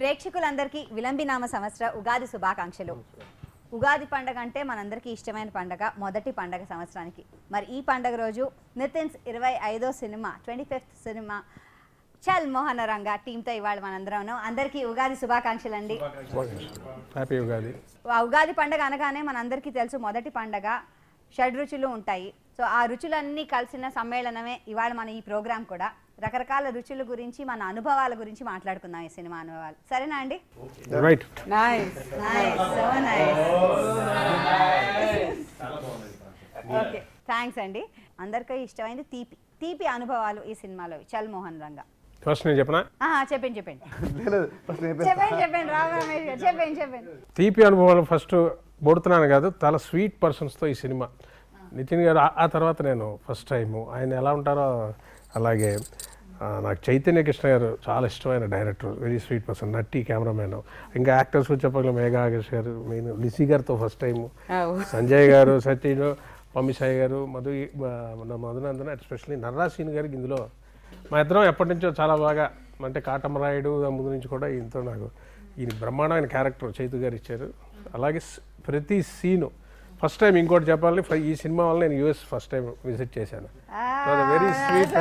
ప్రేక్షకులందరికీ విలంబినామ సంవత్సర ఉగాది శుభాకాంక్షలు ఉగాది పండగ అంటే మనందరికీ ఇష్టమైన పండగ మొదటి పండగ సంవత్సరానికి మరి ఈ పండగ రోజు నితిన్స్ ఇరవై ఐదో సినిమా ట్వంటీ ఫిఫ్త్ సినిమా చల్ మోహన రంగ టీంతో ఇవాళ మనందరం ఉన్నాం. అందరికీ ఉగాది శుభాకాంక్షలు అండి హ్యాపీ ఉగాది ఆ ఉగాది పండగ అనగానే మనందరికీ తెలుసు మొదటి పండగ షడ్ రుచులు ఉంటాయి సో ఆ రుచులన్నీ కలిసిన సమ్మేళనమే ఇవాళ మన ఈ ప్రోగ్రాం కూడా రకరకాల రుచుల గురించి మన అనుభవాల గురించి మాట్లాడుకుందాం ఈ సినిమా అనుభవాలు సరేనా అండి right nice nice so nice okay thanks అండి అందరికీ ఇష్టమైంది తీపి తీపి అనుభవాలు ఈ సినిమాలో చల్ మోహన్ రంగ ఫస్ట్ నేను చెప్పనా ఆహా, చెప్పండి చెప్పండి లేదు ఫస్ట్ నేను చెప్పండి చెప్పండి రావు రమేష్ గారు చెప్పండి చెప్పండి తీపి అనుభవాలు ఫస్ట్ బొడుతున్నాను కాదు చాలా స్వీట్ పర్సన్స్తో ఈ సినిమా నితిన్ గారు ఆ- ఆ తర్వాత నేను ఫస్ట్ టైము ఆయన ఎలా ఉంటారో అలాగే ఆ, నాకు చైతన్య కృష్ణ గారు చాలా ఇష్టమైన director very sweet person Natti cameraman ఇంకా యాక్టర్స్ చెప్పగల మేఘా ఆగేష్ గారు మెయిన్ లిసి గారితో ఫస్ట్ టైము సంజయ్ గారు సత్యను పమ్మిసాయి గారు మధు మన మధునందన్ ఎస్పెషల్లీ నర్రాసీన్ గారికి ఇందులో మా ఇద్దరం ఎప్పటి నుంచో చాలా బాగా అంటే కాటమరాయుడు దాని ముందు నుంచి కూడా ఈయనతో నాకు ఈయన బ్రహ్మాండమైన క్యారెక్టర్ చైతు గారు ఇచ్చారు అలాగే స్- ప్రతి సీను ఫస్ట్ టైం ఇంకోటి చెప్పాలి ఫ- ఈ సినిమా వల్ల నేను యూఎస్ ఫస్ట్ టైం విజిట్ చేశాను వెరీ స్వీట్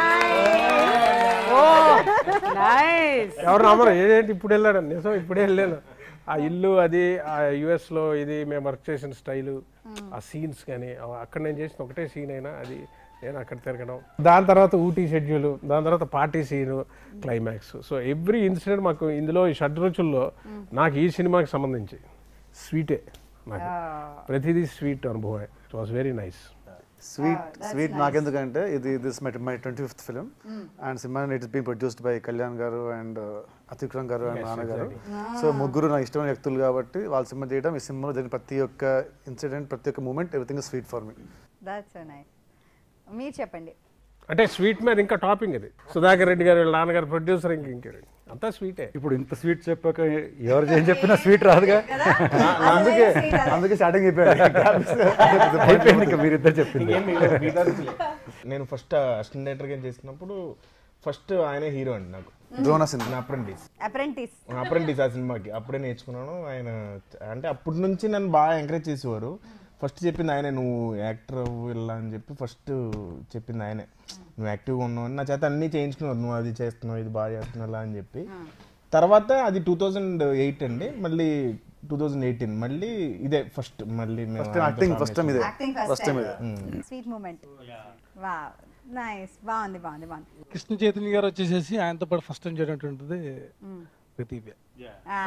నైస్ ఎవరు నమ్మరు ఏంటి ఇప్పుడు వెళ్ళాడు నిజం ఇప్పుడే వెళ్ళాను ఆ ఇల్లు అది ఆ US లో ఇది మేము వర్క్ చేసిన స్టైలు ఆ సీన్స్ కానీ అక్కడ నేను చేసిన ఒకటే సీన్ అయినా అది నేను అక్కడ తిరగడం దాని తర్వాత ఊటీ షెడ్యూల్ దాని తర్వాత party scene climax so every incident మాకు ఇందులో ఈ షడ్రుచుల్లో నాకు ఈ సినిమాకి సంబంధించి స్వీటే నాకు ప్రతిదీ స్వీట్ అనుభవం it was very nice sweet sweet నాకెందుకంటే ఇది this my my twenty fifth film and cinema it's been produced by Kalyan గారు అండ్ అతిక్రమ్ గారు అండ్ నాన్నగారు సో ముగ్గురు నాకు ఇష్టమైన వ్యక్తులు కాబట్టి వాళ్ళ సినిమా చేయడం ఈ సినిమాలో జరిగిన ప్రతి ఒక్క ఇన్సిడెంట్ ప్రతి ఒక్క moment everything sweet for me that's so nice మీరు చెప్పండి అంటే స్వీట్ మీద ఇంకా టాపింగ్ ఇది సుధాకర్ రెడ్డి గారు వీళ్ళ నాన్నగారు ప్రొడ్యూసర్ ఇంక ఇంకే అంతా స్వీటే ఇప్పుడు ఇంత స్వీట్ చెప్పాక ఎవరు ఏం చెప్పినా స్వీట్ రాదుగా అందుకే అందుకే స్టార్టింగ్ చెప్పాడు అయిపోయింది ఇంకా మీరిద్దరు చెప్పింది ఇంకేం మిగలదు, మిగతా రుచులే. నేను ఫస్ట్ అసిస్టెంట్ డైరెక్టర్ గా చేసినప్పుడు ఫస్ట్ ఆయనే హీరో అండి నాకు ద్రోణ సినిమా నా అప్రెంటిస్ అప్రెంటిస్ అప్రెంటిస్ ఆ సినిమాకి అప్పుడే నేర్చుకున్నాను ఆయన అంటే అప్పటి నుంచి నన్ను బాగా ఎంకరేజ్ చేసేవారు ఫస్ట్ చెప్పింది ఆయనే నువ్వు యాక్టర్ వెళ్ళా అని చెప్పి ఫస్ట్ చెప్పింది ఆయనే నువ్వు యాక్టివ్గా ఉన్నావు అని నా చేత అన్నీ చేయించుకున్నారు నువ్వు అది చేస్తున్నావు ఇది బాగా చేస్తున్నావు ఇలా అని చెప్పి తర్వాత అది టూ థౌజండ్ ఎయిట్ అండి మళ్ళీ టూ థౌజండ్ ఎయిటీన్ మళ్ళీ ఇదే ఫస్ట్ మళ్ళీ మేము ఫస్ట్ యాక్టింగ్ ఫస్ట్ టైం ఇదే యాక్టింగ్ ఫస్ట్ ఫస్ట్ టైం ఇదే స్వీట్ మూమెంట్ వా నైస్ బాగుంది బాగుంది బాగుంది కృష్ణ చైతన్య గారు వచ్చేసేసి ఆయనతో పాటు ఫస్ట్ టైం చేయనటువంటిది ప్రతీప ఆ,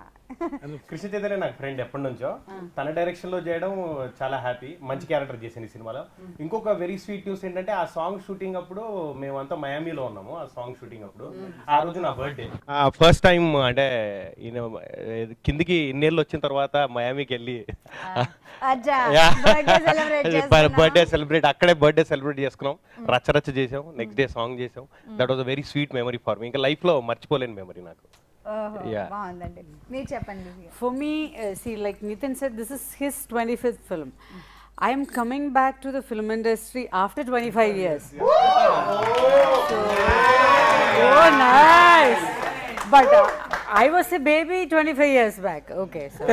కృష్ణ చైతన్య నాకు ఫ్రెండ్ ఎప్పటి నుంచో తన డైరెక్షన్ లో చేయడం చాలా హ్యాపీ మంచి క్యారెక్టర్ చేసింది ఈ సినిమాలో ఇంకొక వెరీ స్వీట్ న్యూస్ ఏంటంటే ఆ సాంగ్ షూటింగ్ అప్పుడు మేమంతా మయామీలో ఉన్నాము ఆ సాంగ్ షూటింగ్ అప్పుడు ఆ రోజు నా బర్త్డే ఫస్ట్ టైం అంటే ఈయన కిందికి ఇన్నేళ్ళు వచ్చిన తర్వాత మయామీకి వెళ్ళి అజ్జా బర్త్డే సెలబ్రేట్ బర్త్డే సెలబ్రేట్ అక్కడే బర్త్డే సెలబ్రేట్ చేసుకున్నాం రచ్చ రచ్చ చేసాం నెక్స్ట్ డే సాంగ్ చేసాం that was a very sweet memory for me ఇంకా లైఫ్ లో మర్చిపోలేని మెమరీ నాకు Yeah. బాగుందండి మీరు చెప్పండి లిజీ గారు. For me, uh, see, like Nitin said, this is his 25th film. I am coming back to the film industry after 25 years. So, oh, nice. But uh, I was a baby 25 years back. Okay, so.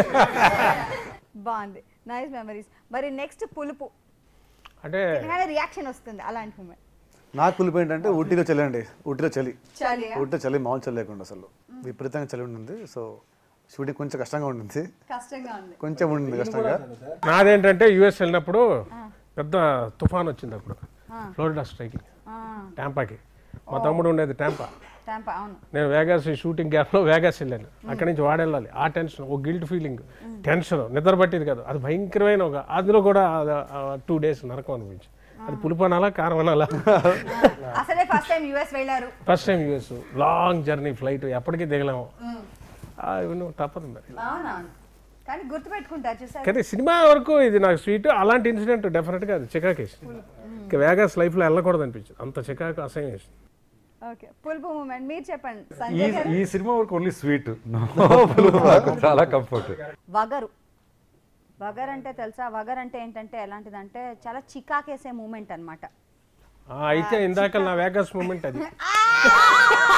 బాగుంది nice memories మరి next పులుపు అంటే reaction వస్తుంది అలాంటి moment నాకు పులిపి ఏంటంటే ఊటీలో చలి అండి ఊటీలో చలి చలి ఊటీలో చలి మామూలు చలి లేకుండా అసలు విపరీతంగా చలి ఉండింది సో షూటింగ్ కొంచెం కష్టంగా ఉండింది కష్టంగా ఉంది కొంచెం ఉండింది కష్టంగా నాదేంటంటే యుఎస్ వెళ్ళినప్పుడు పెద్ద తుఫాన్ వచ్చింది అప్పుడు ఫ్లోరిడా స్ట్రైకింగ్ టాంపాకి మా తమ్ముడు ఉండేది టాంపా టాంపా అవును నేను వేగాస్ షూటింగ్ గ్యాప్లో వేగాస్ వెళ్ళాను అక్కడి నుంచి వాడెళ్ళాలి ఆ టెన్షన్ ఒక గిల్ట్ ఫీలింగ్ టెన్షన్ నిద్ర పట్టేది కాదు అది భయంకరమైన ఒక అందులో కూడా టూ డేస్ నరకం అనిపించి అది పులుపు అనాలా కారం అనాలా అసలే ఫస్ట్ టైం యుఎస్ వెళ్ళారు first time US long journey flight ఎప్పటికీ దిగలేము ఆ, ఇవన్నీ తప్పదు మరి అవునవును కానీ గుర్తుపెట్టుకుంటారు చూసారు కానీ సినిమా వరకు ఇది నాకు స్వీట్ అలాంటి ఇన్సిడెంట్ డెఫినెట్గా అది చికాకు వేసింది ఇంకా వేగాస్ లైఫ్లో వెళ్ళకూడదు అనిపించింది అంత చికాకు అసహ్యం వేసింది ఓకే పులుపు మూమెంట్ మీరు చెప్పండి ఈ సంజయ్ గారు ఈ సినిమా వరకు ఓన్లీ స్వీట్ నాకు చాలా కంఫర్ట్ వగరు వగర్ అంటే తెలుసా వగర్ అంటే ఏంటంటే ఎలాంటిదంటే చాలా చికాకేసే మూమెంట్ అన్నమాట ఆ, అయితే ఇందాక నా వేగాస్ మూమెంట్ అది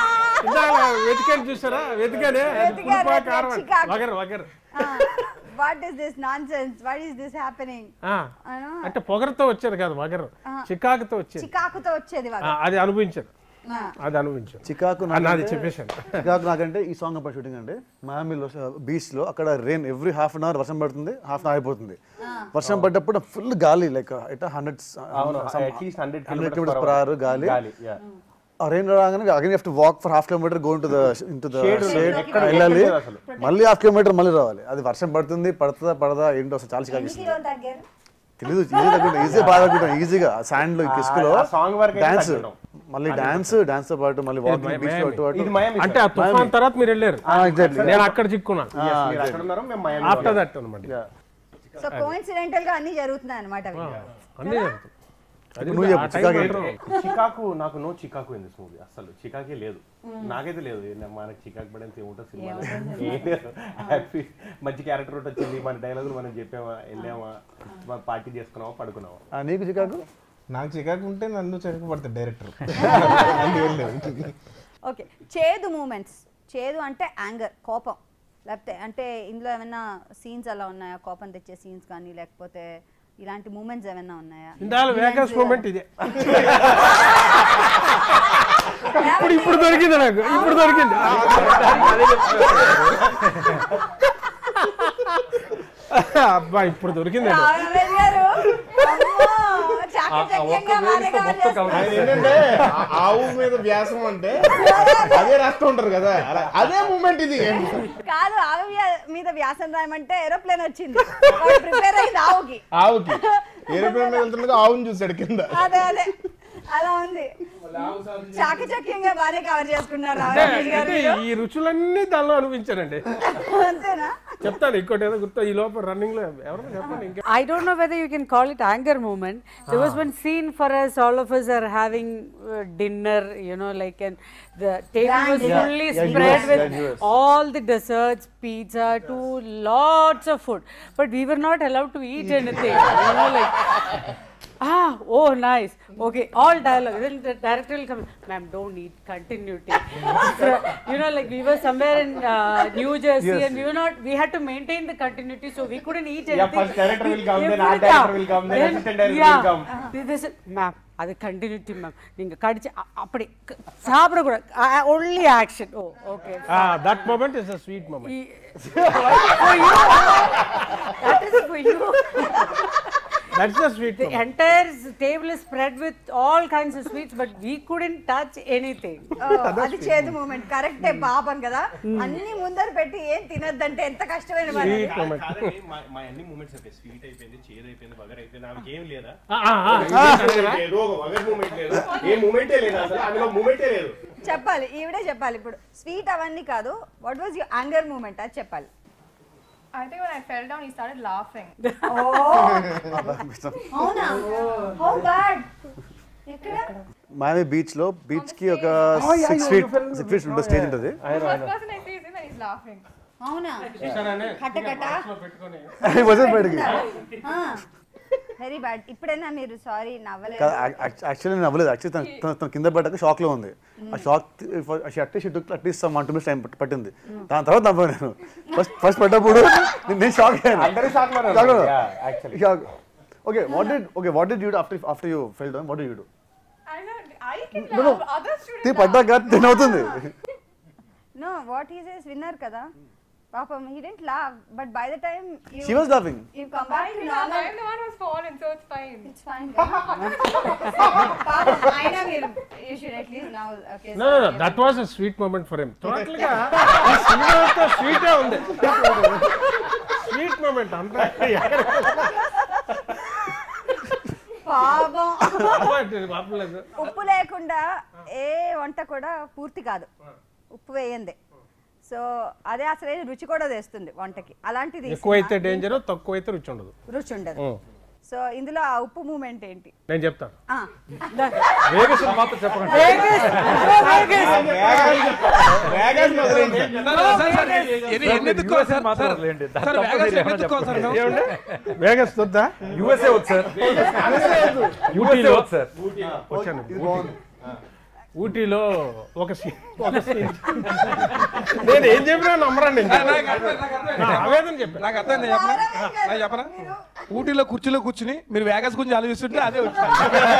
ఇందాక వెతికాను చూసారా వెతికానే అది వెతికారు, పులుపా, వెతికారు, కారం అని. చికాకు. వగరు వగరు what is this nonsense what is this happening ఆ, అంటే పొగరుతో వచ్చేది కాదు వగరు చికాకుతో వచ్చేది చికాకుతో వచ్చేది ఆ, వాడు అది అనుభవించాను అది అనుభవించాను చికాకు ఆ, నాది నాకంటే- చెప్పేశాను చికాకు నాకంటే ఈ సాంగ్ అప్పుడు షూటింగ్ అంటే మామిలో బీచ్ లో అక్కడ rain every half an hour వర్షం పడుతుంది హాఫ్ అన్ అవర్ అయిపోతుంది వర్షం పడ్డప్పుడు ఫుల్ గాలి లైక్ ఇట్ హండ్రెడ్ అవును at least hundred hundred kilometres per hour గాలి గాలి yeah. ఆ రెయిన్ రాగానే again have to walk for half kilometre go to the into the Shade shade ఎక్కడ వెళ్ళాలి ఎక్కలేదు అసలు. మళ్ళీ హాఫ్ కిలోమీటర్ మళ్ళీ రావాలి అది వర్షం పడుతుంది పడుతుందా పడదా ఏంటో అసలు చాలా చికాకు ఎన్ని ఇస్తుంది కిలోలు తగ్గారు తెలీదు ఈజీ తగ్గుంటాం ఈజీ బాగా తగ్గుంటాం ఈజీగా శాండ్ లో ఇసుకలో ఆ song వరకు అయితే డాన్స్ తగ్గుతాం. మళ్ళీ డాన్స్ డాన్స్ తో పాటు మళ్ళీ వాకింగ్ బీచ్ లో అటు ఇది అటు మయామి అంటే ఆ తుఫాన్ తర్వాత మీరు వెళ్ళారు ఎగ్జాక్ట్లీ నేను అక్కడ చిక్కున్నాను మీరు అక్కడ ఉన్నారు మేము మయామి ఆఫ్టర్ దట్ అనమాట సో కోఇన్సిడెంటల్ గా అన్ని జరుగుతున్నాయి అనమాట అన్నీ జరుగుతాయి. అది నువ్వు ఆ చెప్పు, time చికాకు అంటారు. చికాకు నాకు నో చికాకు ఇన్ దిస్ మూవీ అసలు చికాకే లేదు నాకైతే లేదు ఏ- మనకి చికాకు పడేంత ఏముంటుంది సినిమా హ్యాపీ మంచి క్యారెక్టర్ ఒకటి వచ్చింది మన డైలాగులు మనం చెప్పామా వెళ్ళామా పార్టీ చేసుకున్నామా పడుకున్నామా నీకు చికాకు నాకు చికాకు ఉంటే నన్ను చికాకు పడతాడు డైరెక్టర్ ఓకే చేదు మూమెంట్స్ చేదు అంటే యాంగర్ కోపం లేకపోతే అంటే ఇందులో ఏమైనా సీన్స్ అలా ఉన్నాయా కోపం తెచ్చే సీన్స్ కానీ లేకపోతే ఇలాంటి మూమెంట్స్ ఏమైనా ఉన్నాయా ఇందాక వేకస్ మూమెంట్ ఇదే ఇప్పుడు ఇప్పుడు దొరికింది నాకు ఇప్పుడు దొరికింది అబ్బా ఇప్పుడు దొరికింది రాఘవేంద్ర గారు, అమ్మో, చాకచక్యంగా బాగానే cover చేస్తున్నారు. ఆయన ఏంటంటే ఆ- ఆవు మీద వ్యాసం అంటే అదే రాస్తూ ఉంటారు కదా అలా అదే మూమెంట్ ఇది కాదు ఆవు వ్య- మీద వ్యాసం రాయమంటే ఏరోప్లేన్ వచ్చింది ప్రిపేర్ అయింది ఆవుకి ఆవుకి ఏరోప్లేన్ మీద వెళ్తుండగా ఆవుని చూసాడు కింద అదే అదే అలా ఉంది చాకచక్యంగా బాగానే కవర్ చేసుకున్నారు అంటే రాఘవేంద్ర గారు అంటే ఈ రుచులన్నీ దానిలో అనిపించానండి అంతేనా చెప్తాను ఇంకోటి ఏదో గుర్తు ఈ లోపల రన్నింగ్ లో ఎవరు చెప్పండి ఇంకా I don't know whether you can call it anger moment. There was one scene for us, all of us are having uh, dinner, you know, like, and the table was dinner. fully Yeah, spread US, with yeah, US. all the desserts, pizza, too, lots of food. But we were not allowed to eat anything, you know, like. Ah, oh, nice. Okay, all dialogue. Then the director will come, ma'am, don't eat, continuity. you know, like we were somewhere in uh, New Jersey and we were not, we had to maintain the continuity, so we couldn't eat anything. Yeah, first director will come, then Every art director time. will come, then assistant director yeah, will come. They- they said, ma'am, அது continuity ma'am நீங்க கடிச்சு அ- அப்படி க- சாப்பிடக்கூடாது only action oh okay that moment is a sweet moment for you that is for you that's the sweet the entire s- table is spread with all kinds of sweets but we couldn't touch anything ఓ, అది చేదు moment కరెక్టే పాపం కదా అన్ని ముందర పెట్టి ఏం తినొద్దంటే ఎంత కష్టమైన పని అది. స్వీట్ మూమెంట్ కాదండి, మా- మా అన్ని మూమెంట్స్ అయిపోయి స్వీట్ అయిపోయింది చేదు అయిపోయింది వగర్ అయిపోయింది ఆమెకి ఏం లేదా ఏదో ఒక వగర్ మూమెంట్ లేదు ఏ మూమెంటే లేదు అసలు అందులో మూమెంటే లేదు చెప్పాలి ఈవిడే చెప్పాలి ఇప్పుడు స్వీట్ అవన్నీ కాదు what was you anger moment అది చెప్పాలి I think when I fell down, he started laughing. అవునా హౌ బ్యాడ్ ఎక్కడ మాయామి బీచ్ లో బీచ్ కి ఒక సిక్స్ ఫీట్ సిక్స్ ఫీట్ ఉంటుంది స్టేజ్ ఉంటుంది The first person I see is him and he's laughing. అవునా కట్ట కట్ట వదిలి బయటకి వెరీ బ్యాడ్ ఇప్పుడైనా మీరు సారీ నవ్వలేదు యాక్చువల్లీ నేను అవ్వలేదు యాక్చువల్లీ తన తన- తన కింద పడ్డాక షాక్ లో ఉంది ఆ shock at least took at least one two minutes time పట్టింది దాని తర్వాత నవ్వా నేను ఫస్ట్ ఫస్ట్ పడ్డప్పుడు నేను- నేను షాక్ అయ్యాను అందరూ షాక్ లో Shock లో. Actually shock okay what did okay what did you after after you fell down what do you do I know, I can No, no. laugh. Other students తీ laugh. పడ్డాక తిని అవుతుంది no what is is winner కదా పాపం he didn't laugh but by the time she was laughing you come back to normal I'm the one who's fallen, so it's fine. It's fine పాపం అయినా మీరు you should at least now okay no no that was a sweet moment for him total గా ఈ cinema అంతా స్వీటే ఉంది sweet moment అంతా పాపం పాపలేదు ఉప్పు లేకుండా ఏ వంట కూడా పూర్తి కాదు ఉప్పు వేయండి సో అదే అసలైన రుచి కూడా తెస్తుంది వంటకి అలాంటిది ఈ ఎక్కువైతే సినిమా. డేంజర్ తక్కువైతే రుచి ఉండదు రుచి ఉండదు ఉం. సో ఇందులో ఆ ఉప్పు మూమెంట్ ఏంటి నేను చెప్తాను ఆ, వేగస్ మాత్రం చెప్పకండి వేగాస్ మొదలైంది USA మాత్రం వదిలేయండి. దాని తప్ప మీరు ఏమైనా చెప్పండి. ఏమండి వేగస్ వద్దా USA వద్దు సార్ యూటీ వద్దు సార్ వచ్చాను ఊటీలో ఒక సీన్ ఒక సీన్ నేను ఏం చెప్పినా నమ్మరండి ఇంకా. నా ఆవేదన చెప్పాను నాకు అర్థం నేను చెప్పనా నాకు చెప్పనా ఊటీలో కుర్చీలో కూర్చుని మీరు వేగస్ గురించి ఆలోచిస్తుంటే అదే వచ్చింది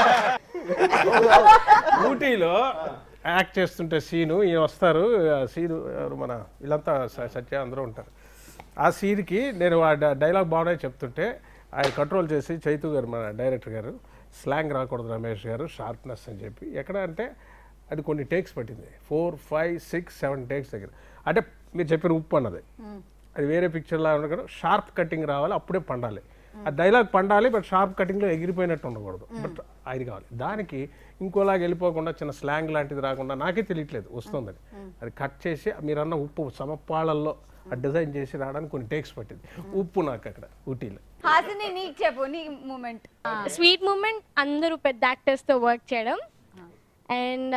ఊటీలో యాక్ట్ చేస్తుంటే సీను ఈయన వస్తారు ఆ సీను ఎవరు మన వీళ్ళంతా స- సత్య అందరూ ఉంటారు ఆ సీన్కి నేను ఆ డ- డైలాగ్ బాగున్నాయి చెప్తుంటే ఆయన కంట్రోల్ చేసి చైతు గారు మన డైరెక్టర్ గారు స్లాంగ్ రాకూడదు రమేష్ గారు షార్ప్నెస్ అని చెప్పి ఎక్కడ అంటే అది కొన్ని టేక్స్ పట్టింది four five six seven takes దగ్గర అంటే మీరు చెప్పిన ఉప్పు అన్నది అది వేరే పిక్చర్లా ఉండకూడదు షార్ప్ కటింగ్ రావాలి అప్పుడే పండాలి ఆ డైలాగ్ పండాలి బట్ షార్ప్ కటింగ్లో ఎగిరిపోయినట్టు ఉండకూడదు బట్ అది కావాలి దానికి ఇంకోలాగా వెళ్ళిపోకుండా చిన్న స్లాంగ్ లాంటిది రాకుండా నాకే తెలియట్లేదు వస్తుందని అది కట్ చేసి మీరన్న ఉప్పు సమపాళల్లో ఆ డిజైన్ చేసి రావడానికి కొన్ని టేక్స్ పట్టింది ఉప్పు నాకు అక్కడ ఊటీలో హాసిని నీకు చెప్పు నీ మూమెంట్ స్వీట్ మూమెంట్ అందరూ పెద్ద యాక్టర్స్తో వర్క్ చేయడం అండ్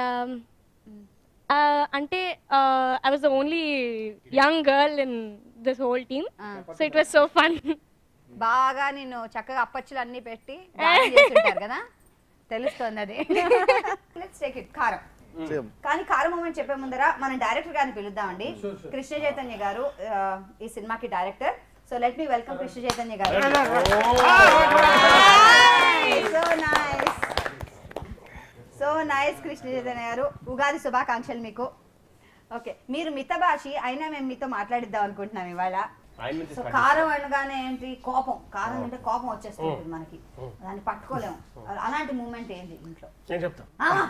అంటే I was the only young girl in this whole team so it was so fun బాగా నేను చక్కగా అప్పచ్చులు అన్ని పెట్టి గాయం చేస్తుంటారు కదా తెలుస్తుంది అది లెట్స్ టేక్ ఇట్ కారం సేమ్ కానీ కారం మూమెంట్ చెప్పే ముందర మనం డైరెక్టర్ గారిని పిలుద్దామండి కృష్ణ చైతన్య గారు ఆ, ఈ సినిమాకి director so let me welcome Krishna Chaitanya garu so nice so nice Krishna Chaitanya garu Ugadi శుభాకాంక్షలు మీకు ఓకే మీరు మితభాషి అయినా మేము మీతో మాట్లాడిద్దాం అనుకుంటున్నాం ఇవాళ ఆయన నుంచి సో కారం అనగానే ఏంటి కోపం కారం అంటే కోపం వచ్చేస్తుంది మనకి దాన్ని పట్టుకోలేము అలాంటి మూమెంట్ ఏంటి ఇంట్లో నేను చెప్తాను ఆ,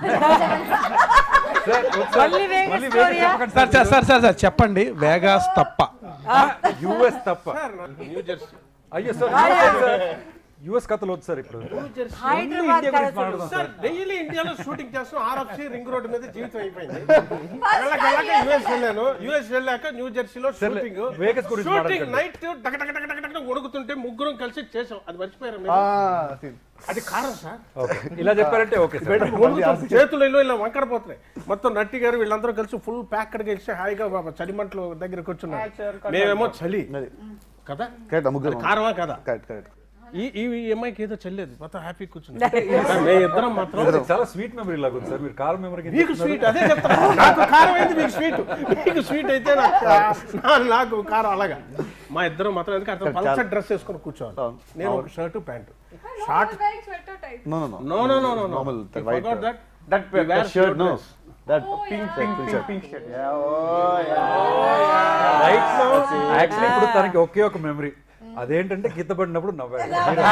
మళ్ళీ వేగస్ స్టోరీయా sir sir sir sir sir చెప్పండి వేగాస్ తప్ప యుఎస్ తప్ప న్యూ జెర్సీ అయ్యో సార్ యుఎస్ కథలు వద్దు సార్ ఇప్పుడు హైదరాబాద్ ఇండియా గురించి మాట్లాడదాం సార్ డైలీ ఇండియాలో షూటింగ్ చేస్తాం ఆర్ఎఫ్సి రింగ్ రోడ్ మీద జీవితం అయిపోయింది వెళ్ళక వెళ్ళక యుఎస్ వెళ్ళాను యుఎస్ వెళ్ళాక న్యూ జెర్సీలో సర్లే, షూటింగ్ వేగస్ గురించి షూటింగ్ మాట్లాడకండి. నైట్ టక టక టక టక టక ఉడుకుతుంటే ముగ్గురం కలిసి చేసాం అది మర్చిపోయారు మీరు? అది కారం సార్ ఓకే ఇలా చెప్పారంటే ఓకే సార్ ఉడుకుతుంటే చేతులు ఇలా ఇలా వంకరపోతున్నాయి మొత్తం నట్టి గారు వీళ్ళందరూ కలిసి ఫుల్ ప్యాక్డ్ గెలిచి హాయిగా బాబా చలిమంటలు దగ్గర కూర్చున్నారు మేమేమో చలి కదా కరెక్ట్ ముగ్గురు అది కారమా కదా కరెక్ట్ కరెక్ట్ ఈ ఈ ఈ అమ్మాయికి ఏదో చెల్లేదు మొత్తం హ్యాపీ కూర్చుంది మేము ఇద్దరం మాత్రం చాలా స్వీట్ మెమరీ లాగా ఉంది సార్ మీరు కార్ మెమరీ మీకు స్వీట్ అదే చెప్తా నాకు కారం అయింది మీకు స్వీట్ మీకు స్వీట్ అయితే నాకు నా- నాకు కారం అలాగా మా ఇద్దరం మాత్రం ఎందుకంటే అతను పల్సర్ డ్రెస్ వేసుకొని కూర్చోవాలి అవును. నేను ఒక shirt pant No short one's wearing sweater type. No no no no no no Normal, no the white, that That We wear shirt short no dress. That Oh, pink, yeah. pink, pink, pink shirt. Yeah, oh, right actually ఇప్పుడు తనకి ఒకే ఒక memory అదేంటంటే గీత పడినప్పుడు నవ్వాడు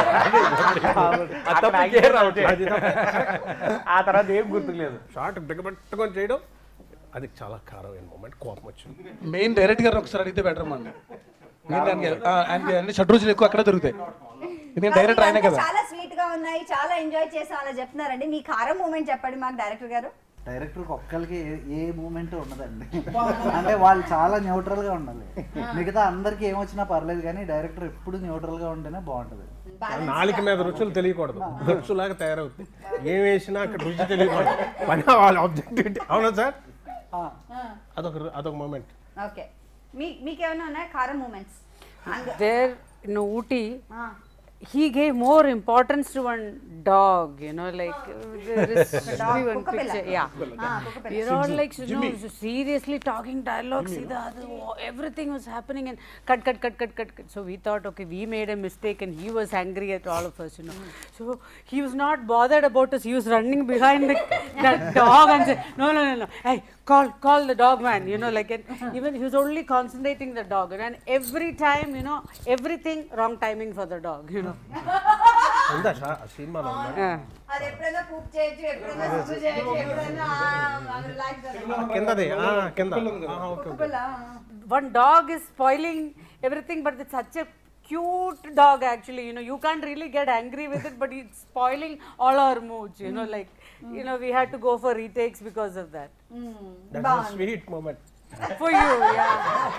అది తప్ప ఇంకేం రావట్లేదు. ఆ తర్వాత ఏం గుర్తులేదు షార్ట్ బిగబట్టుకొని చేయడం అది చాలా కారమైన మూమెంట్ కోపం వచ్చింది మెయిన్ డైరెక్ట్ గారు ఒకసారి అడిగితే బెటర్ మన మెయిన్ దానికి ఆ, ఆయనకి అన్ని షడ్ రోజులు ఎక్కువ అక్కడే దొరుకుతాయి ఎందుకంటే డైరెక్టర్ ఆయనే కదా చాలా స్వీట్ గా ఉన్నాయి చాలా ఎంజాయ్ చేసాం అలా చెప్తున్నారండి మీ కారం మూమెంట్ చెప్పండి మాకు డైరెక్టర్ గారు డైరెక్టర్ ఒక్కరికి ఏ- ఏ మూమెంట్ ఉండదండి అంటే వాళ్ళు చాలా న్యూట్రల్ గా ఉండాలి మిగతా అందరికి ఏమొచ్చినా పర్లేదు కానీ డైరెక్టర్ ఎప్పుడు న్యూట్రల్ గా ఉంటేనే బాగుంటది నాలుక మీద రుచులు తెలియకూడదు రుచులాగా తయారవుతుంది ఏం వేసినా అక్కడ రుచి తెలియకూడదు పని వాళ్ళ ఆబ్జెక్టివిటీ అవునా సార్ అదొక రు- అదొక మూమెంట్ ఓకే మీ మీకేమైనా ఉన్నాయా కారం moments There in Ooty, he gave more importance to one dog, you know, like uh, there is dog, only one Kukkapilla. picture. Yeah. Ah, Kukkapilla. You're all like, you know, seriously talking dialogue, see the other, oh, everything was happening and cut, cut, cut, cut, cut, cut. So we thought, okay, we made a mistake and he was angry at all of us, you know. So he was not bothered about us. He was running behind the, that dog and said, no, no, no, no, hey, call, call the dog man, you know, like, and even he was only concentrating the dog. And every time, you know, everything wrong timing for the dog, you know. ఉందా sir ఆ సినిమాలో ఉందా? Yeah. అది ఎప్పుడైనా poop చేయొచ్చు ఎప్పుడైనా సుబ్బు చేయొచ్చు ఎప్పుడైనా రిలాక్స్ కిందది ఆ, కింద ఆ, okay okay one dog is spoiling everything, but it's such a cute dog actually. You know, you can't really get angry with it, but it's spoiling all our moods. You know, like you know, we had to go for retakes because of that. Sweet moment For you, yeah.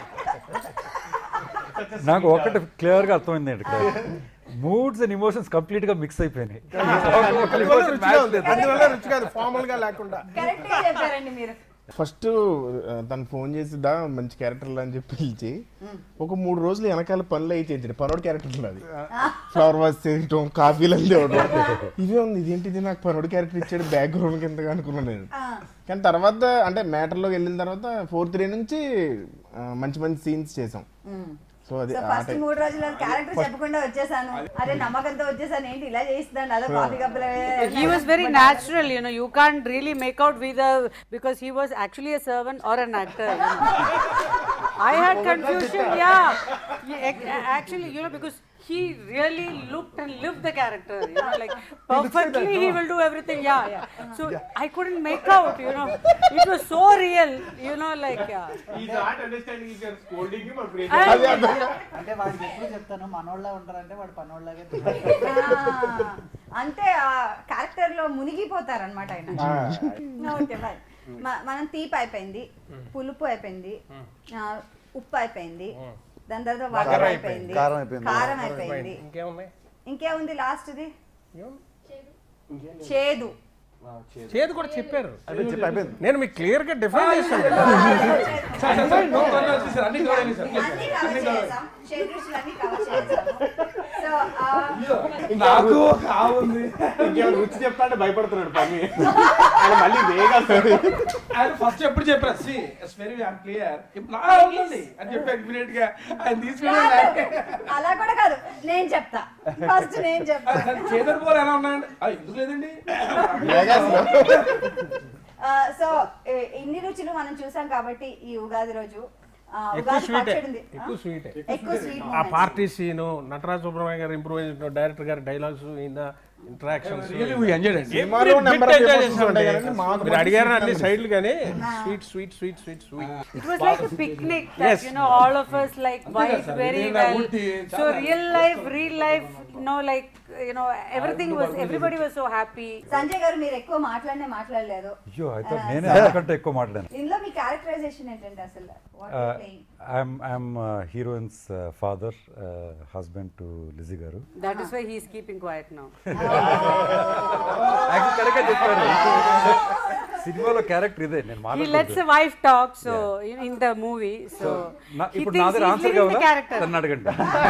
నాకు ఒకటి clear గా అర్థమైంది ఇక్కడ moods and emotions complete గా mix అయిపోయినాయి ఒక అందువల్ల emotion రుచిగా match ఉంది లేదు. అందువల్ల రుచిగా ఫార్మల్ గా లేకుండా కరెక్ట్ గా చెప్పారండి మీరు ఫస్ట్ తను ఫోన్ చేసి దా మంచి క్యారెక్టర్లు అని చెప్పి పిలిచి ఒక మూడు రోజులు వెనకాల పనులు అయి చేయించాడు పనోడు క్యారెక్టర్ అది ఫ్లవర్ వాష్ చేయటం కాఫీలు అని తేవడం ఇదే ఉంది ఇదేంటిది నాకు పనోడు క్యారెక్టర్ ఇచ్చాడు బ్యాక్గ్రౌండ్ కింద అనుకున్నాను నేను కానీ తర్వాత అంటే మ్యాటర్లోకి వెళ్ళిన తర్వాత ఫోర్త్ డే నుంచి ఆ, మంచి మంచి సీన్స్ చేసాం సో అది సో ఆ ఫస్ట్ టైం మూడు రోజులు క్యారెక్టర్ చెప్పకుండా వచ్చేసాను అరే నమ్మకంతో వచ్చేసాను ఏంటి ఇలా చేయిస్తాను అదో కాఫీ కప్పులు he was very natural, you know. You can't really make out whether because he was actually a servant or an actor. You know. I had confusion, yeah. He ac- Actually, you know, because he really looked and lived the character, you know, like perfectly he will do everything, yeah, yeah. So I couldn't make out, you know. It was so real, you know, like, yeah. అంటే వాడికి ఎప్పుడు చెప్తాను మనోళ్ళ ఉంటారంటే వాడు పనోళ్ళగా అంటే ఆ character లో మునిగిపోతారనమాట ఆయన ఓకే బాయ్ మనం తీపి అయిపోయింది పులుపు అయిపోయింది ఆ, ఉప్పు అయిపోయింది దాని తర్వాత వగర కారం అయిపోయింది కారం అయిపోయింది. కారం అయిపోయింది ఇంకేమున్నాయి ఇంకేముంది లాస్ట్ది చేదు చేదు కూడా చెప్పారు అయిపోయింది, చెప్పి అయిపోయింది. నేను మీకు క్లియర్ గా డిఫైన్ చేశాను అన్ని cover అయినాయి సార్. అన్ని కవర్ చేసాం షేడ్ రుచులు అన్ని కవర్ చేసాము సో నాకు కావుంది ఇంకేమైనా రుచి చెప్తా అంటే భయపడుతున్నాడు పని ఆయన మళ్ళీ వేగాలి ఆయన ఫస్ట్ ఎప్పుడు చెప్పారు see it's very I'm clear ఇప్పుడు నా ఉందండి అని చెప్పి ఇమీడియట్ గా ఆయన తీసుకెళ్ళి అలా కూడా కాదు నేను చెప్తా ఫస్ట్ నేను చెప్తా చేదర్ పోలు ఎలా ఉన్నాయండి ఆ, ఎందుకు లేదండి సో ఇన్ని రుచులు మనం చూసాం కాబట్టి ఈ ఉగాది రోజు ఆ, ఎక్కువ ఉగాది స్వీట్ పచ్చడి ఉంది ఎక్కువ స్వీట్ ఎక్కువ స్వీట్ ఆ పార్టీ సీను నటరాజ సుబ్రహ్మణ్యం గారు ఇంప్రూవ్ చేసిన డైరెక్టర్ గారి డైలాగ్స్ ఈయన interactions Really we enjoyed it. సినిమాలో number of emotions ఉంటాయి కానీ మాకు మీరు అడిగారు మాత్రం అన్ని సైడ్లు కానీ sweet sweet sweet sweet sweet It was like a picnic that, Yes. you know, all of us like vibed sir. very Really well. good tea, So chala. real life, real life, you know, like, you know, everything was, everybody was so happy. Sanjay garu మీరు ఎక్కువ మాట్లాడనే మాట్లాడలేదు అయ్యో అయితే ఆ, నేనే so- అంతకంటే ఎక్కువ మాట్లాడాను ఇందులో మీ క్యారెక్టరైజేషన్ ఏంటంటే అసలు What you playing? I'm I'm heroine's father husband to Lizzie garu That is why he is keeping quiet now. Actually, correct గా చెప్పారు సినిమాలో క్యారెక్టర్ ఇదే నేను He మాట్లాడుకుంటూ lets the wife talk, so in, in the movie, so నా- he ఇప్పుడు thinks నా దగ్గర he's ఆన్సర్ living the కావాలా character. తను అడగండి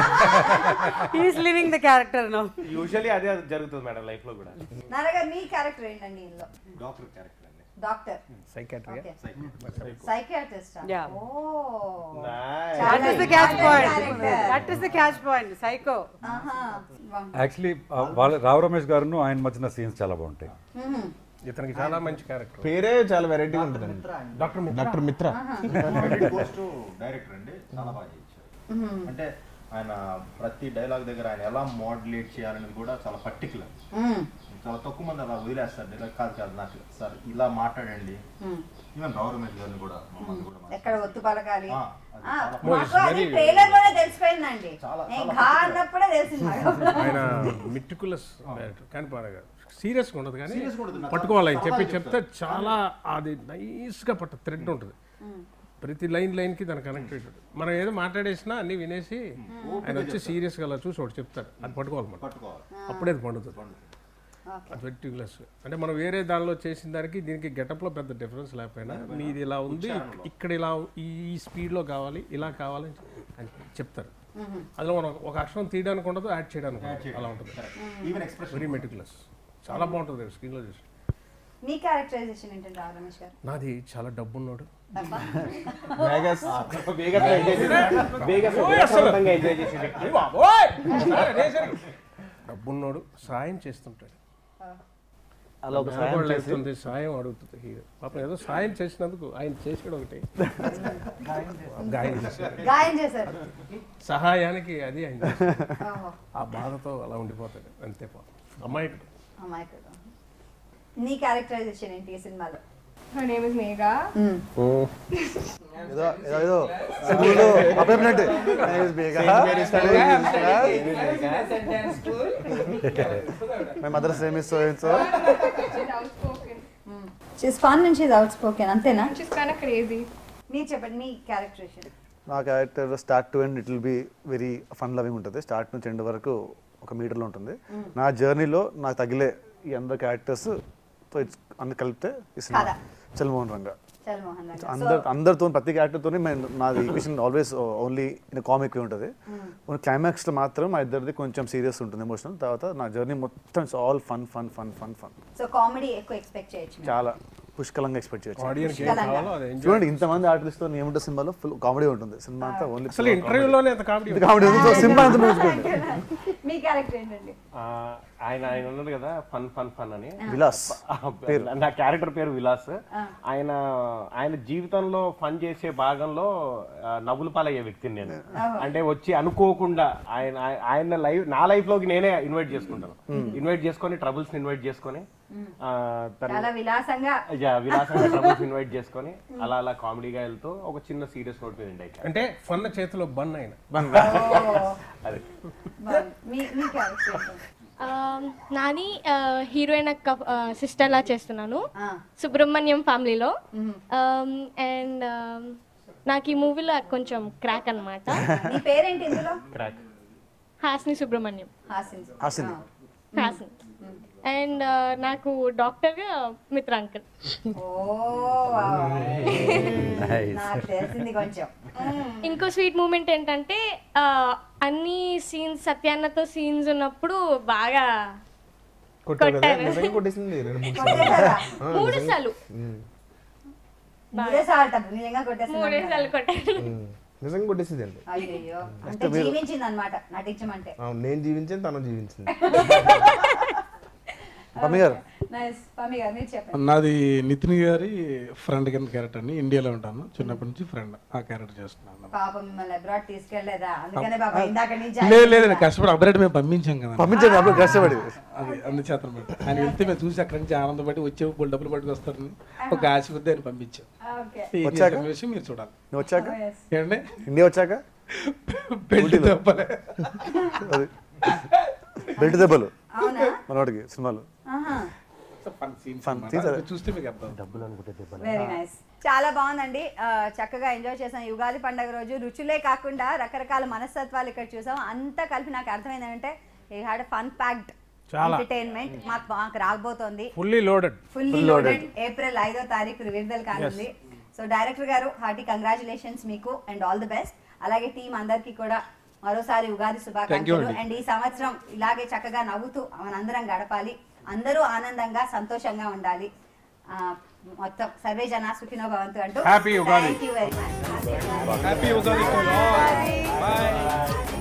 He is living the character now. Usually అదే జరుగుతుంది మేడం లైఫ్ లో కూడా నాన్నగారు మీ క్యారెక్టర్ ఏంటండి ఇందులో డాక్టర్ క్యారెక్టర్ అండి డాక్టర్ సైకాట్రీ సైకియాట్రిస్ట్ Yeah. ఓ Nice. That is the catch point. Character. That is the catch point. Psycho. ఆహా యాక్చువల్లీ వాళ్ళ రావు రమేష్ గారును ఆయన మధ్యన సీన్స్ చాలా బాగుంటాయి ఇతనికి చాలా మంచి క్యారెక్టర్ పేరే చాలా వెరైటీగా ఉంటుంది డాక్టర్ మిత్ర డాక్టర్ మిత్ర డైరెక్టర్ అండి చాలా బాగా చేయించారు అంటే ఆయన ప్రతి డైలాగ్ దగ్గర ఆయన ఎలా మోడ్యులేట్ చేయాలనేది కూడా చాలా పర్టికులర్ చాలా తక్కువ మంది అలా వదిలేస్తారు డైలాగ్ కాదు కాదు నాకు సార్ ఇలా మాట్లాడండి ఈవెన్ రావు రమేష్ గారిని కూడా మమ్మల్ని కూడా మాట్లాడారు. ఎక్కడ ఒత్తు పలకాలి ఆ, ఆ, అది మాకు అది ట్రైలర్ లోనే తెలిసిపోయిందండి చాలా- నేను చాలా ఘా అన్నప్పుడే తెలిసింది నాకు. ఆయన మిట్టికులస్ డైరెక్టర్ కానీ బాగా సీరియస్గా ఉండదు కానీ Serious గా ఉండదు. నాకు పట్టుకోవాలి ఆయన చెప్పి సరదాగా చెప్తే చాలా అది నైస్గా పట్ట థ్రెడ్ ఉంటుంది ప్రతి లైన్ లైన్కి దాని కనెక్టెడ్ మనం ఏదో మాట్లాడేసినా అన్ని వినేసి ఆయన వచ్చి సీరియస్గా అలా చూసి ఒకటి చెప్తాడు అది పట్టుకోవాలి మనం పట్టుకోవాలి అప్పుడే అది పండుతుంది అది పెర్టికులర్స్ అంటే మనం వేరే దానిలో చేసిన దానికి దీనికి గెటప్లో పెద్ద డిఫరెన్స్ లేకపోయినా మీది ఇలా ఉంది ఇక్కడ ఇలా ఈ స్పీడ్లో కావాలి ఇలా కావాలి అని చెప్తారు అందులో మనం ఒక అక్షరం తీయడానికి ఉండదు యాడ్ చేయడానికి ఉండదు అలా ఉంటుంది ఈవెన్ ఎక్స్ప్రెషన్ వెరీ మెటికులస్ చాలా బాగుంటుంది స్క్రీన్లో చూసి మీ క్యారెక్టరైజేషన్ ఏంటండి రావు రమేష్ గారు నాది చాలా డబ్బున్నాడు వేగస్ వేగస్ వేగస్ వేగవంతంగా ఎంజాయ్ చేసే వ్యక్తి డబ్బున్నోడు సాయం చేస్తుంటాడు అలా ఒక సాయం మగవాళ్ళు చేసి అవుతుంది సాయం అడుగుతుంది హీరో పాపం ఏదో సాయం చేసినందుకు ఆయన చేసాడు ఒకటి గాయం చేశాడు గాయం చేశారు సహాయానికి అది ఆయన చేశాడు. ఓహో ఆ బాధతో అలా ఉండిపోతాడు అంతే పాపం అమ్మాయికి అమాయకుడు నీ క్యారెక్టరైజేషన్ ఏంటి ఈ సినిమాలో Her name is Megha. ఏదో ఏదో ఏదో స్కూల్లో అప్పుడప్పుడంటే my mother same is so and so She's outspoken. She's fun and she's outspoken అంతేనా She's kind of crazy. మీరు చెప్పండి మీ క్యారెక్టరేషన్ నా character start to end it will be very fun loving ఉంటుంది స్టార్ట్ నుంచి end వరకు ఒక మీటర్లో ఉంటుంది నా జర్నీలో నాకు తగిలే ఈ అందరు క్యారెక్టర్స్ తో ఇట్స్ అన్ని కలిపితే ఈ సినిమా కథ. చల్మోహన్ రంగా చల్ మోహన్ రావు గారు. అందరు So, అందరితో ప్రతి క్యారెక్టర్తో నాది equation always only in comic ఉంటుంది Mm. క్లైమాక్స్లో మాత్రం మా ఇద్దరిది కొంచెం సీరియస్ ఉంటుంది ఎమోషనల్ తర్వాత నా జర్నీ మొత్తం it's all fun fun fun fun fun so comedy ఎక్కువ ఎక్స్పెక్ట్ చేయొచ్చు మీరు. చాలా పుష్కలంగా ఎక్స్పెక్ట్ చేయొచ్చు Audience ఏం పుష్కలంగా. కావాలో అది enjoy చూడండి ఇంతమంది ఆర్టిస్ట్తో ఏముంటుంది సినిమాలో ఫుల్ కామెడీ ఉంటుంది సినిమా అంతా ఓన్లీ అసలు ఇంటర్వ్యూలోనే అంత కామెడీ కామెడీ ఉంది సో సినిమా అంతా చూసుకోండి మీ క్యారెక్టర్ ఏంటండి ఆ, ఆయన ఆయన ఉన్నారు కదా ఫన్ ఫన్ ఫన్ అని విలాస్ ఆ, పేరు. నా క్యారెక్టర్ పేరు విలాస్ ఆ. ఆయన ఆయన జీవితంలో ఫన్ చేసే భాగంలో ఆ, నవ్వులు పాలయ్యే వ్యక్తిని నేను ఓహో. అంటే వచ్చి అనుకోకుండా ఆయన ఆయ- ఆయన లైఫ్ నా లైఫ్ లోకి నేనే ఇన్వైట్ చేసుకుంటాను ఇన్వైట్ చేసుకొని ట్రబుల్స్ ఇన్వైట్ చేసుకొని ఆ, తను- చాలా విలాసంగా యా, విలాసంగా ట్రబుల్స్ ఇన్వైట్ చేసుకొని అలా అలా కామెడీగా వెళ్తూ ఒక చిన్న సీరియస్ నోట్ మీద ఉండే అంటే ఫన్న చేతిలో బన్ అయిన అదే బాగుంది. మీ మీ క్యారెక్టర్ ఏంటి? Um, నాని హీరోయిన్ అక్క సిస్టర్ లా చేస్తున్నాను సుబ్రహ్మణ్యం ఫ్యామిలీలో అండ్ నాకు ఈ మూవీలో కొంచెం క్రాక్ అన్నమాట మీ పేరేంటి ఇందులో క్రాక్ హాస్ని సుబ్రహ్మణ్యం హాసిన్ హాసిని. హాసిన్ అండ్ నాకు డాక్టర్గా మిత్ర అంకుల్ ఓ వావ్. నాకు తెలిసింది కొంచెం ఇంకో స్వీట్ మూమెంట్ ఏంటంటే ఆ, అన్ని సీన్స్ సత్యాన్నతో సీన్స్ ఉన్నప్పుడు బాగా కొట్టావు కదా కొట్టాను. నిజంగా కొట్టేసింది రెండు మూడు కొట్టేశారా? ఆ, మూడు నిజంగా. సార్లు ఉమ్, మూడే సార్లు నిజంగా కొట్టేస్తాను మూడే సార్లు కొట్టాను ఉమ్. నిజంగా కొట్టేసింది అండి అయ్యో అంటే మీరు- జీవించింది అనమాట నటించమంటే అవును నేను జీవించాను తను జీవించింది మమ్మీ గారు నైస్ పమ్మి గారు మీరు చెప్పండి నాది నితిన్ గారి ఫ్రెండ్ కింద క్యారెక్టర్ అండి ఇండియాలో ఉంటాను చిన్నప్పటి నుంచి ఫ్రెండ్ ఆ క్యారెక్టర్ చేస్తున్నాను పాపం మిమ్మల్ని అబ్రాడ్ తీసుకెళ్లేదా అందుకనే పాపం ఇందాక నుంచి లేదు లేదండి కష్టపడి అప్డేట్ మేము పంపించాం కదా పంపించాను, అప్పుడు కష్టపడి. అది అందుచేత అన్నమాట. ఆయన వెళ్తే మేము చూసి అక్కడి నుంచి ఆనందపడి వచ్చే బోల్ డబ్బులు పట్టుకొస్తారని ఒక ఆశ కొద్ది ఆయన పంపించాం ఓకే ఏం వచ్చాక? చేశారనే విషయం మీరు చూడాలి నువ్వు వచ్చాక ఏంటండి ఇండియా వచ్చాక పెళ్లి ఊటీలో. దెబ్బలే. అది బెల్ట్ దెబ్బలు అవునా మనవాడికి సినిమాలు ఆహా ఫన్ సీన్స్ Fun అన్నమాట. scenes, అది చూస్తే మీకు అర్థం డబ్బులు అనుకుంటే దెబ్బలు వెరీ నైస్ చాలా బాగుందండి ఆ, చక్కగా ఎంజాయ్ చేసాం ఈ ఉగాది పండుగ రోజు రుచులే కాకుండా రకరకాల మనస్తత్వాలు ఇక్కడ చూసాం అంతా కలిపి నాకు అర్థమైంది ఏంటంటే ఈ హ్యాడ్ ఫన్ ప్యాక్డ్ చాలా. ఎంటర్టైన్మెంట్ మాకు మాకు రాబోతోంది fully loaded fully loaded April ఐదో తారీఖు విడుదల కానుంది సో డైరెక్టర్ గారు హార్టీ కంగ్రాచులేషన్స్ మీకు అండ్ ఆల్ ది బెస్ట్ అలాగే టీం అందరికీ కూడా మరోసారి ఉగాది Thank you శుభాకాంక్షలు అండి. అండ్ ఈ సంవత్సరం ఇలాగే చక్కగా నవ్వుతూ మనందరం గడపాలి అందరూ ఆనందంగా సంతోషంగా ఉండాలి ఆ, మొత్తం సర్వే జన సుఖినో భవంతు అంటూ Happy ఉగాది. Thank you very much happy Ugadi Bye. Bye